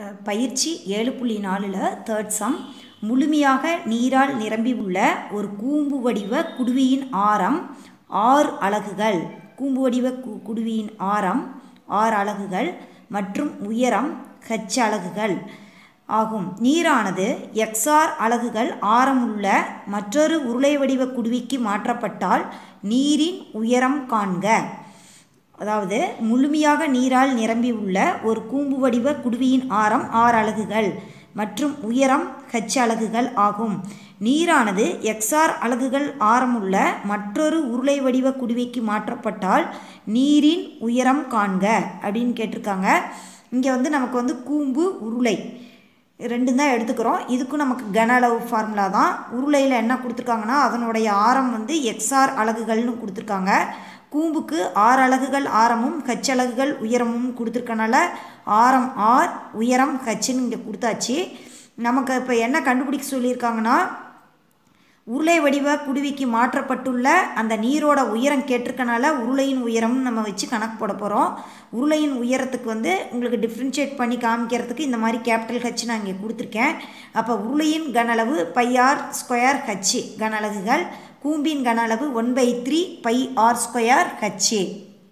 பயிற்சி ஏழு புள்ளி நாலில் தேர்ட் சம் முழுமையாக நீரால் நிரம்பி உள்ள ஒரு கூம்பு வடிவ குடுவியின் ஆரம் ஆறு அலகுகள் கூம்பு வடிவ கு குடுவியின் ஆரம் ஆறு அலகுகள் மற்றும் உயரம் ஹச் அலகுகள் ஆகும் நீரானது எக்ஸ்ஆர் அலகுகள் ஆரமுள்ள மற்றொரு உருளை வடிவ குடுவிக்கு மாற்றப்பட்டால் நீரின் உயரம் காண்க அதாவது முழுமையாக நீரால் நிரம்பி உள்ள ஒரு கூம்பு வடிவ குடுவியின் ஆரம் ஆறு அலகுகள் மற்றும் உயரம் ஹச் அலகுகள் ஆகும் நீரானது எக்ஸ்ஆர் அலகுகள் ஆரமுள்ள மற்றொரு உருளை வடிவ குடுவைக்கு மாற்றப்பட்டால் நீரின் உயரம் காண்க அப்படின்னு கேட்டிருக்காங்க இங்கே வந்து நமக்கு வந்து கூம்பு உருளை ரெண்டும் தான் எடுத்துக்கிறோம் இதுக்கும் நமக்கு கன அளவு ஃபார்முலா தான் உருளையில் என்ன கொடுத்துருக்காங்கன்னா அதனுடைய ஆரம் வந்து எக்ஸ்ஆர் அலகுகள்னு கொடுத்துருக்காங்க கூம்புக்கு ஆறு அலகுகள் ஆரமும் ஹச் அலகுகள் உயரமும் கொடுத்துருக்கனால ஆரம் ஆர் உயரம் ஹச்ன்னு இங்கே கொடுத்தாச்சு நமக்கு இப்போ என்ன கண்டுபிடிக்க சொல்லியிருக்காங்கன்னா உருளை வடிவ குடுவிக்கு மாற்றப்பட்டுள்ள அந்த நீரோட உயரம் கேட்டிருக்கனால உருளையின் உயரம்னு நம்ம வச்சு கணக்கு போட போகிறோம் உருளையின் உயரத்துக்கு வந்து உங்களுக்கு டிஃப்ரென்ஷியேட் பண்ணி காமிக்கிறதுக்கு இந்த மாதிரி கேபிட்டல் ஹச் நான் இங்கே கொடுத்துருக்கேன் அப்போ உருளையின் கன அளவு பை ஆர் ஸ்கொயர் ஹச் கன அலகுகள் கூம்பின் கன அளவு one by three pi R square H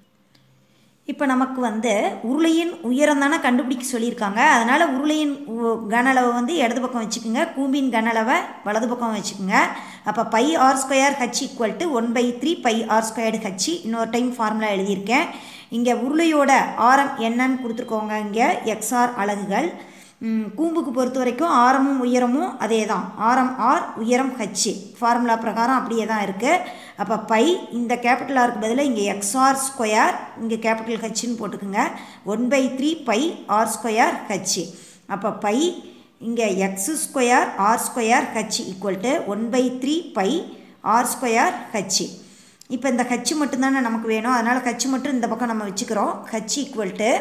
இப்போ நமக்கு வந்து உருளையின் உயரம் தானே கண்டுபிடிக்க சொல்லியிருக்காங்க அதனால் உருளையின் கன அளவை வந்து இடது பக்கம் வச்சுக்கோங்க கூம்பின் கன அளவை வலது பக்கம் வச்சுக்கோங்க அப்போ pi R square H equal to one by three pi R squared H இன்னொரு டைம் ஃபார்முலா எழுதியிருக்கேன் இங்கே உருளையோட ஆரம் என்னன்னு கொடுத்துருக்கோங்க இங்கே எக்ஸ்ஆர் அலகுகள் கூம்புக்கு பொறுத்த வரைக்கும் ஆரமும் உயரமும் அதே தான் ஆரம் ஆர் உயரம் ஹச் ஃபார்முலா பிரகாரம் அப்படியே தான் இருக்குது அப்போ பை இந்த கேபிட்டல் ஆருக்கு பதிலாக இங்கே எக்ஸ்ஆர் ஸ்கொயர் இங்கே கேபிட்டல் ஹச்னு போட்டுக்குங்க one by three pi R square H அப்போ பை இங்கே X square R square H equal to one by three pi R square H இப்போ இந்த ஹச் மட்டும்தானே நமக்கு வேணும் அதனால் ஹச் மட்டும் இந்த பக்கம் நம்ம வச்சுக்கிறோம் H equal to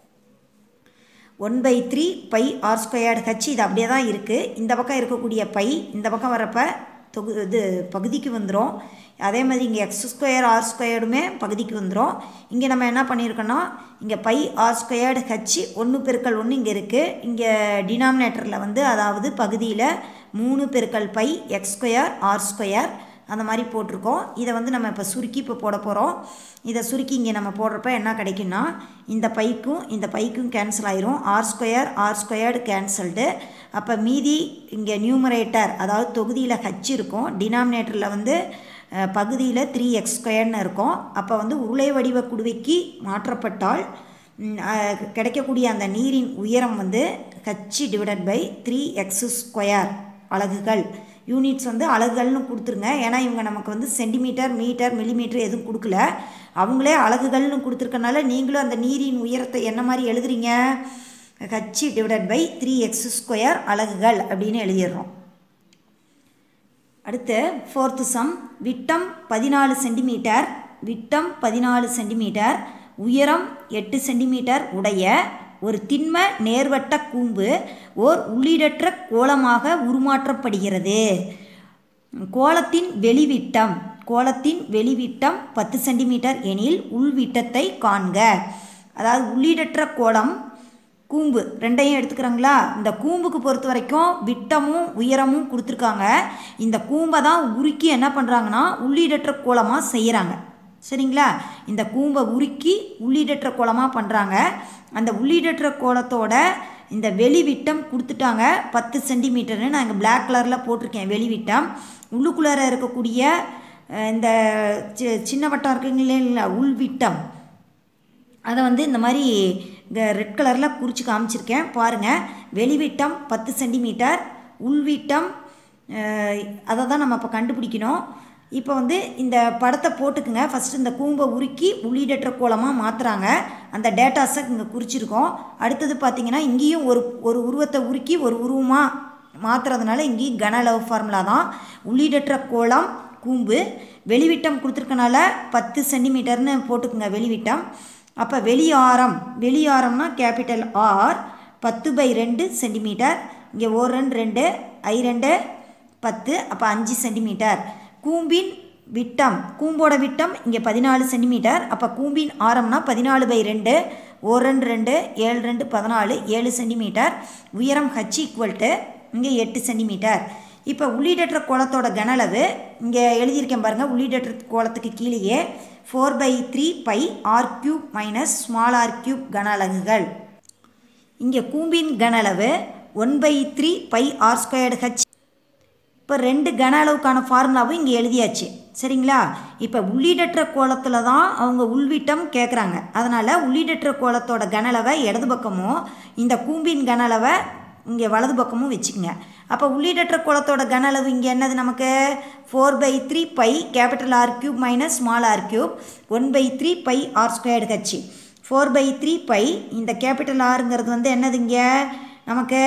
one by three pi R squared H இது அப்படியே தான் இருக்குது இந்த பக்கம் இருக்கக்கூடிய பை இந்த பக்கம் வரப்போ தொகு இது பகுதிக்கு வந்துடும் அதே மாதிரி இங்கே எக்ஸ் ஸ்கொயர் ஆர் ஸ்கொயர்டுமே பகுதிக்கு வந்துடும் இங்கே நம்ம என்ன பண்ணியிருக்கோன்னா இங்கே பை ஆர் ஸ்கொயர்டு ஹச் ஒன்று பெருக்கல் ஒன்று இங்கே இருக்குது இங்கே டினாமினேட்டரில் வந்து அதாவது பகுதியில் மூணு பெருக்கல் pi X square R square அந்த மாதிரி போட்டிருக்கோம் இதை வந்து நம்ம இப்போ சுருக்கி இப்போ போட போகிறோம் இதை சுருக்கி இங்கே நம்ம போடுறப்ப என்ன கிடைக்குன்னா இந்த பைக்கும் இந்த பைக்கும் கேன்சல் ஆயிரும் R square R squared cancelled அப்போ மீதி இங்கே நியூமரேட்டர் அதாவது தொகுதியில் ஹச் இருக்கும் டினாமினேட்டரில் வந்து பகுதியில் த்ரீ எக்ஸ் ஸ்கொயர்னு இருக்கும் அப்போ வந்து உருளை வடிவ குடுவைக்கு மாற்றப்பட்டால் கிடைக்கக்கூடிய அந்த நீரின் உயரம் வந்து H divided by three X square அலகுகள் யூனிட்ஸ் வந்து அலகுகள்னு கொடுத்துருங்க ஏன்னா இவங்க நமக்கு வந்து சென்டிமீட்டர் மீட்டர் மில்லிமீட்டர் எதுவும் கொடுக்கல அவங்களே அலகுகள்னு கொடுத்துருக்கனால நீங்களும் அந்த நீரின் உயரத்தை என்ன மாதிரி எழுதுறீங்க H divided by three X square அலகுகள் அப்படின்னு எழுதிடுறோம் அடுத்து ஃபோர்த்து சம் விட்டம் பதினாலு சென்டிமீட்டர் விட்டம் பதினாலு சென்டிமீட்டர் உயரம் எட்டு சென்டிமீட்டர் உடைய ஒரு திண்ம நேர்வட்ட கூம்பு ஓர் உள்ளீடற்ற கோலமாக உருமாற்றப்படுகிறது கோலத்தின் வெளிவிட்டம் கோலத்தின் வெளிவிட்டம் பத்து சென்டிமீட்டர் எனில் உள்விட்டத்தை காண்க அதாவது உள்ளீடற்ற கோலம் கூம்பு ரெண்டையும் எடுத்துக்கிறாங்களா இந்த கூம்புக்கு பொறுத்த வரைக்கும் விட்டமும் உயரமும் கொடுத்துருக்காங்க இந்த கூம்பை தான் உருக்கி என்ன பண்ணுறாங்கன்னா உள்ளீடற்ற கோலமாக செய்கிறாங்க சரிங்களா இந்த கூம்பை உருக்கி உள்ளீடற்ற கோலமாக பண்ணுறாங்க அந்த உள்ளீடற்ற கோலத்தோட இந்த வெளிவிட்டம் கொடுத்துட்டாங்க பத்து சென்டிமீட்டர்னு நான் இங்கே பிளாக் கலரில் போட்டிருக்கேன் வெளிவிட்டம் உள்ளுக்குள்ளார இருக்கக்கூடிய இந்த சின்ன வட்டம் இருக்குங்களே இல்லை உள்விட்டம் அதை வந்து இந்த மாதிரி இந்த ரெட் கலரில் குறித்து காமிச்சிருக்கேன் பாருங்கள் வெளிவிட்டம் பத்து சென்டிமீட்டர் உள்விட்டம் அதை தான் நம்ம இப்போ கண்டுபிடிக்கணும் இப்போ வந்து இந்த படத்தை போட்டுக்குங்க ஃபஸ்ட்டு இந்த கூம்பை உருக்கி உள்ளீடற்ற கோலமாக மாற்றுறாங்க அந்த டேட்டாஸை இங்கே குறிச்சிருக்கோம் அடுத்தது பார்த்திங்கன்னா இங்கேயும் ஒரு ஒரு உருவத்தை உருக்கி ஒரு உருவமாக மாற்றுறதுனால இங்கேயும் கன அளவு ஃபார்முலா தான் உள்ளீடற்ற கோலம் கூம்பு வெளிவிட்டம் கொடுத்துருக்கனால பத்து சென்டிமீட்டர்னு போட்டுக்குங்க வெளிவிட்டம் அப்போ வெளியாரம் வெளியாரம்னா கேபிட்டல் ஆர் பத்து பை ரெண்டு சென்டிமீட்டர் இங்கே ஒரு ரெண்டு ரெண்டு ஐ ரெண்டு பத்து அப்போ அஞ்சு சென்டிமீட்டர் கூம்பின் விட்டம் கூம்போட விட்டம் இங்கே பதினாலு சென்டிமீட்டர் அப்போ கூம்பின் ஆரம்னா பதினாலு பை ரெண்டு ஒரு ரெண்டு ரெண்டு ஏழு ரெண்டு பதினாலு ஏழு சென்டிமீட்டர் உயரம் ஹச் ஈக்குவல் டு இங்கே எட்டு சென்டிமீட்டர் இப்போ உள்ளீடற்ற கோலத்தோட கனளவு இங்கே எழுதியிருக்கேன் பாருங்கள் உள்ளீடற்ற கோலத்துக்கு கீழேயே four by three pi R cube minus small R cube கன அலகுகள் இங்கே கூம்பின் கனளவு one by three pi R squared H இப்போ ரெண்டு கன அளவுக்கான ஃபார்முலாவும் இங்கே எழுதியாச்சு சரிங்களா இப்போ உள்ளீடற்ற கோலத்தில் தான் அவங்க உள்விட்டம் கேட்குறாங்க அதனால் உள்ளீடற்ற கோலத்தோட கனளவை இடது பக்கமும் இந்த கூம்பின் கனளவை இங்கே வலது பக்கமும் வச்சுக்கோங்க அப்போ உள்ளீடற்ற கோலத்தோட கன அளவு இங்கே என்னது நமக்கு four by three pi capital R cube minus small R cube one by three pi R squared H four by three pi இந்த கேபிட்டல் ஆருங்கிறது வந்து என்னது இங்கே நமக்கு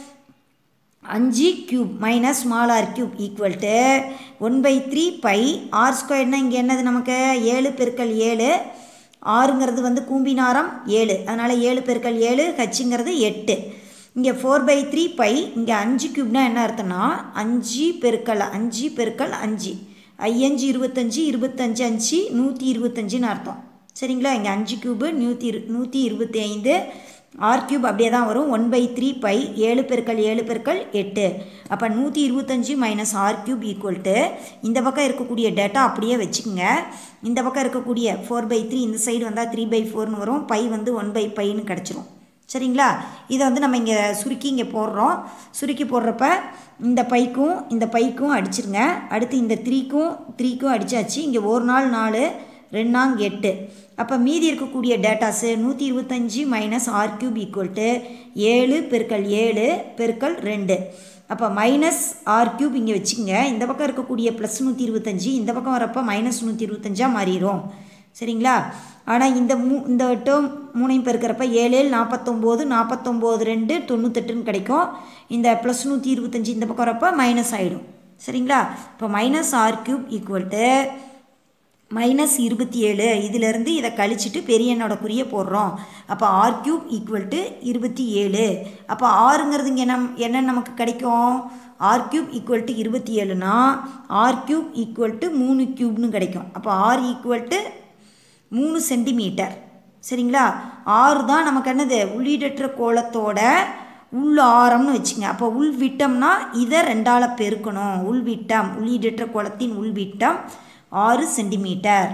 அஞ்சு cube minus small R cube equal to one by three pi R ஸ்கொயர்னா இங்கே என்னது நமக்கு ஏழு பெருக்கல் ஏழு ஆறுங்கிறது வந்து கூம்பினாரம் ஏழு அதனால் ஏழு பெருக்கல் ஏழு ஹச்சுங்கிறது எட்டு இங்கே ஃபோர் பை த்ரீ பை இங்கே அஞ்சு கியூப்னா என்ன அர்த்தம்னா அஞ்சு பெருக்கல் அஞ்சு பெருக்கல் அஞ்சு ஐயஞ்சு இருபத்தஞ்சி இருபத்தஞ்சு அஞ்சு நூற்றி இருபத்தஞ்சின்னு அர்த்தம் சரிங்களா இங்கே அஞ்சு கியூபு நூற்றி இரு நூற்றி இருபத்தி ஐந்து ஆர் கியூப் அப்படியே தான் வரும் ஒன் பை த்ரீ பை ஏழு பெருக்கல் ஏழு பெருக்கல் எட்டு அப்போ நூற்றி இருபத்தஞ்சி minus R cube equal to இந்த பக்கம் இருக்கக்கூடிய டேட்டா அப்படியே வச்சுக்கோங்க இந்த பக்கம் இருக்கக்கூடிய ஃபோர் பை த்ரீ இந்த சைடு வந்தால் த்ரீ பை ஃபோர்னு வரும் பை வந்து ஒன் பை பைன்னு கிடச்சிரும் சரிங்களா இதை வந்து நம்ம இங்கே சுருக்கி இங்கே போடுறோம் சுருக்கி போடுறப்ப இந்த பைக்கும் இந்த பைக்கும் அடிச்சிருங்க அடுத்து இந்த த்ரீக்கும் த்ரீக்கும் அடித்தாச்சு இங்கே ஒரு நாள் நாலு ரெண்டு நாங் எட்டு அப்போ மீதி இருக்கக்கூடிய டேட்டாஸு நூற்றி இருபத்தஞ்சி minus R cube equal to ஏழு பெருக்கல் ஏழு பெருக்கல் ரெண்டு அப்போ மைனஸ் ஆர் கியூப் இங்கே வச்சுக்கோங்க இந்த பக்கம் இருக்கக்கூடிய ப்ளஸ் நூற்றி இருபத்தஞ்சி இந்த பக்கம் வரப்போ மைனஸ் நூற்றி இருபத்தஞ்சாக மாறிடும் சரிங்களா ஆனால் இந்த மூ இந்த டேர்ம் மூணையும் பெருக்கிறப்ப ஏழு ஏழு நாற்பத்தொம்போது நாற்பத்தொம்போது ரெண்டு தொண்ணூத்தெட்டுன்னு கிடைக்கும் இந்த ப்ளஸ் நூற்றி இருபத்தஞ்சி இந்த பக்கம் வரப்போ மைனஸ் ஆகிடும் சரிங்களா இப்போ minus R cube equal to minus இருபத்தி ஏழு இதிலேருந்து இதை கழிச்சிட்டு பெரிய எண்ணோட குறிய போடுறோம் அப்போ ஆர் கியூப் ஈக்குவல் டு இருபத்தி ஏழு அப்போ ஆறுங்கிறது இங்கே நம் என்ன நமக்கு கிடைக்கும் ஆர் கியூப் ஈக்குவல் டு இருபத்தி ஏழுனா ஆர் கியூப் ஈக்குவல் டு மூணு கியூப்னு கிடைக்கும் அப்போ ஆர் ஈக்குவல் டு மூணு சென்டிமீட்டர் சரிங்களா ஆறு தான் நமக்கு என்னது உள்ளீடற்ற கோலத்தோட உள் ஆரம்னு வச்சுங்க அப்போ உள் விட்டம்னா இதை ரெண்டால் பெருக்கணும் உள் விட்டம் உள்ளீடற்ற கோலத்தின் உள் விட்டம் ஆறு சென்டிமீட்டர்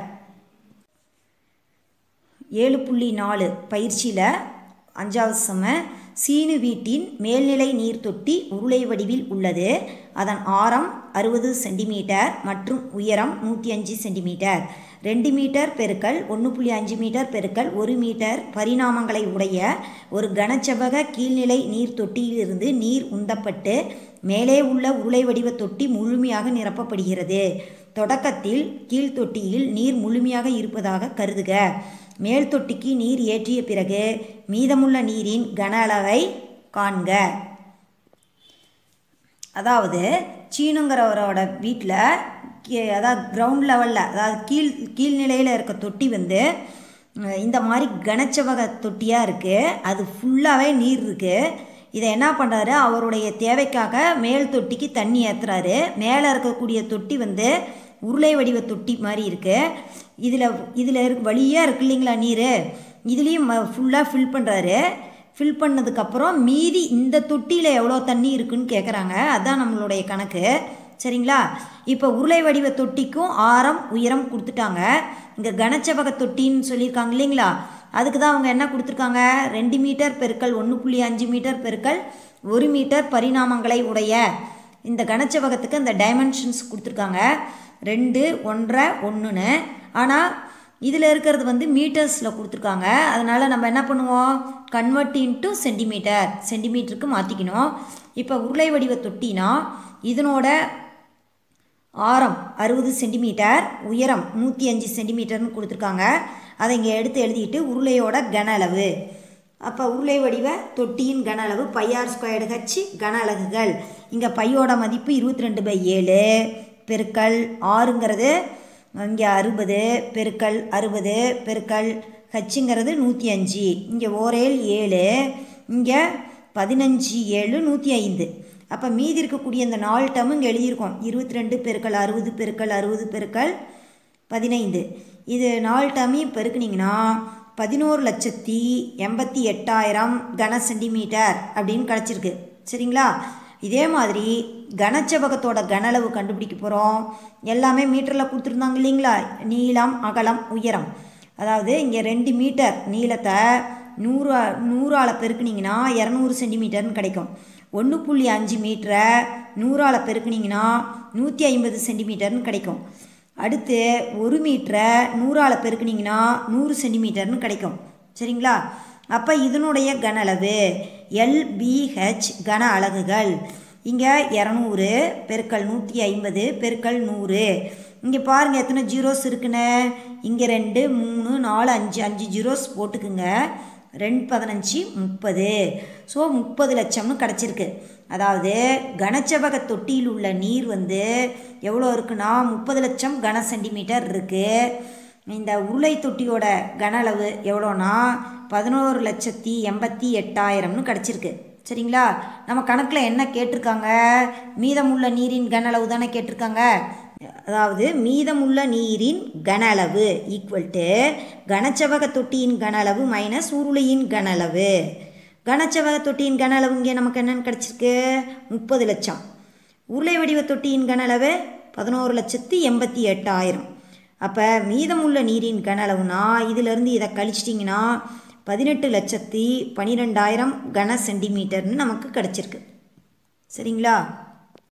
ஏழு புள்ளி நாலு பயிற்சியில் அஞ்சாவது சம சீனு வீட்டின் மேல்நிலை நீர் தொட்டி உருளை வடிவில் உள்ளது அதன் ஆரம் அறுபது சென்டிமீட்டர் மற்றும் உயரம் நூற்றி அஞ்சு சென்டிமீட்டர் ரெண்டு மீட்டர் பெருக்கல் ஒன்று புள்ளி அஞ்சு மீட்டர் பெருக்கல் ஒரு மீட்டர் பரிணாமங்களை உடைய ஒரு கனச்செவ்வக கீழ்நிலை நீர் தொட்டியிலிருந்து நீர் உந்தப்பட்டு மேலே உள்ள உருளை வடிவ தொட்டி முழுமையாக நிரப்பப்படுகிறது தொடக்கத்தில் கீழ் தொட்டியில் நீர் முழுமையாக இருப்பதாக கருதுக மேல் தொட்டிக்கு நீர் ஏற்றிய பிறகு மீதமுள்ள நீரின் கன அளவை காண்க அதாவது சீனுங்கிறவரோட வீட்டில் அதாவது கிரவுண்ட் லெவலில் அதாவது கீழ் கீழ்நிலையில் இருக்க தொட்டி வந்து இந்த மாதிரி கனச்சவக தொட்டியாக இருக்குது அது ஃபுல்லாகவே நீர் இருக்குது இதை என்ன பண்ணுறாரு அவருடைய தேவைக்காக மேல் தொட்டிக்கு தண்ணி ஏற்றுறாரு மேலே இருக்கக்கூடிய தொட்டி வந்து உருளை வடிவ தொட்டி மாதிரி இருக்குது இதில் இதில் இருக்க வழியாக இருக்கு இல்லைங்களா நீர் இதுலேயும் ஃபுல்லாக ஃபில் பண்ணுறாரு ஃபில் பண்ணதுக்கப்புறம் மீதி இந்த தொட்டியில் எவ்வளோ தண்ணி இருக்குன்னு கேட்குறாங்க அதுதான் நம்மளுடைய கணக்கு சரிங்களா இப்போ உருளை வடிவ தொட்டிக்கும் ஆரம் உயரம் கொடுத்துட்டாங்க இங்கே கனச்சவக தொட்டின்னு சொல்லியிருக்காங்க இல்லைங்களா அதுக்கு தான் அவங்க என்ன கொடுத்துருக்காங்க ரெண்டு மீட்டர் பெருக்கல் ஒன்று புள்ளி அஞ்சு மீட்டர் பெருக்கல் ஒரு மீட்டர் பரிணாமங்களை உடைய இந்த கனச்சவகத்துக்கு இந்த டைமென்ஷன்ஸ் கொடுத்துருக்காங்க ரெண்டு ஒன்றரை ஒன்றுன்னு ஆனால் இதில் இருக்கிறது வந்து மீட்டர்ஸில் கொடுத்துருக்காங்க அதனால் நம்ம என்ன பண்ணுவோம் கன்வெர்ட் இன்ட்டு சென்டிமீட்டர் சென்டிமீட்டருக்கு மாற்றிக்கணும் இப்போ உருளை வடிவ தொட்டினா இதனோட ஆரம் அறுபது சென்டிமீட்டர் உயரம் நூற்றி அஞ்சு சென்டிமீட்டர்னு கொடுத்துருக்காங்க அதை இங்கே எடுத்து எழுதிட்டு உருளையோட கன அளவு அப்போ உருளை வடிவ தொட்டியின் கன அளவு பையார் ஸ்கொயர்டு ஹச்சு கன அலகுகள் இங்கே பையோட மதிப்பு இருபத்தி ரெண்டு பை ஏழு பெருக்கல் ஆறுங்கிறது இங்கே அறுபது பெருக்கல் அறுபது பெருக்கல் ஹச்சுங்கிறது நூற்றி அஞ்சு இங்கே ஓரேல் ஏழு இங்கே பதினஞ்சு ஏழு நூற்றி ஐந்து அப்போ மீதி இருக்கக்கூடிய இந்த நாலு டேர்ம் இங்கே எழுதியிருக்கோம் இருபத்தி ரெண்டு பெருக்கல் அறுபது பெருக்கல் அறுபது பெருக்கல் பதினைந்து இது நாலு டேர்மையும் பெருக்குனிங்கன்னா பதினோரு லட்சத்தி எண்பத்தி எட்டாயிரம் கன சென்டிமீட்டர் அப்படின்னு கிடச்சிருக்கு சரிங்களா இதே மாதிரி கனச்செவகத்தோட கன அளவு கண்டுபிடிக்க போகிறோம் எல்லாமே மீட்டரில் கொடுத்துருந்தாங்க இல்லைங்களா நீளம் அகலம் உயரம் அதாவது இங்கே ரெண்டு மீட்டர் நீளத்தை நூறு நூறால் பெருக்குனிங்கன்னா இரநூறு சென்டிமீட்டர்னு கிடைக்கும் ஒன்று புள்ளி அஞ்சு மீட்டரை நூறால் பெருக்குனிங்கன்னா நூற்றி ஐம்பது சென்டிமீட்டர்னு கிடைக்கும் அடுத்து ஒரு மீட்டரை நூறால் பெருக்குனிங்கன்னா நூறு சென்டிமீட்டர்னு கிடைக்கும் சரிங்களா அப்போ இதனுடைய கன அளவு எல்பிஹெச் கன அலகுகள் இங்கே இரநூறு பெருக்கல் நூற்றி ஐம்பது பெருக்கல் நூறு இங்கே பாருங்கள் எத்தனை ஜீரோஸ் இருக்குன்னு இங்கே ரெண்டு மூணு நாலு அஞ்சு அஞ்சு ஜீரோஸ் போட்டுக்குங்க ரெண்டு பதினஞ்சு முப்பது ஸோ முப்பது லட்சம்னு கிடச்சிருக்கு அதாவது கனச்செவக தொட்டியில் உள்ள நீர் வந்து எவ்வளோ இருக்குன்னா முப்பது லட்சம் கன சென்டிமீட்டர் இருக்குது இந்த உருளை தொட்டியோட கன அளவு எவ்வளோனா பதினோரு லட்சத்தி எண்பத்தி எட்டாயிரம்னு கிடச்சிருக்கு சரிங்களா நம்ம கணக்கில் என்ன கேட்டிருக்காங்க மீதமுள்ள நீரின் கன அளவு தானே கேட்டிருக்காங்க அதாவது மீதமுள்ள நீரின் கன அளவு ஈக்குவல் டு கனச்செவக தொட்டியின் கன அளவு மைனஸ் உருளையின் கன அளவு கனச்செவக தொட்டியின் கன அளவு இங்கே நமக்கு என்னென்னு கிடச்சிருக்கு முப்பது லட்சம் உருளை வடிவ தொட்டியின் கன அளவு பதினோரு லட்சத்தி எண்பத்தி எட்டாயிரம் அப்போ மீதமுள்ள நீரின் கன அளவுனா இதிலிருந்து இதை கழிச்சிட்டிங்கன்னா பதினெட்டு லட்சத்தி பன்னிரெண்டாயிரம் கன சென்டிமீட்டர்னு நமக்கு கிடச்சிருக்கு சரிங்களா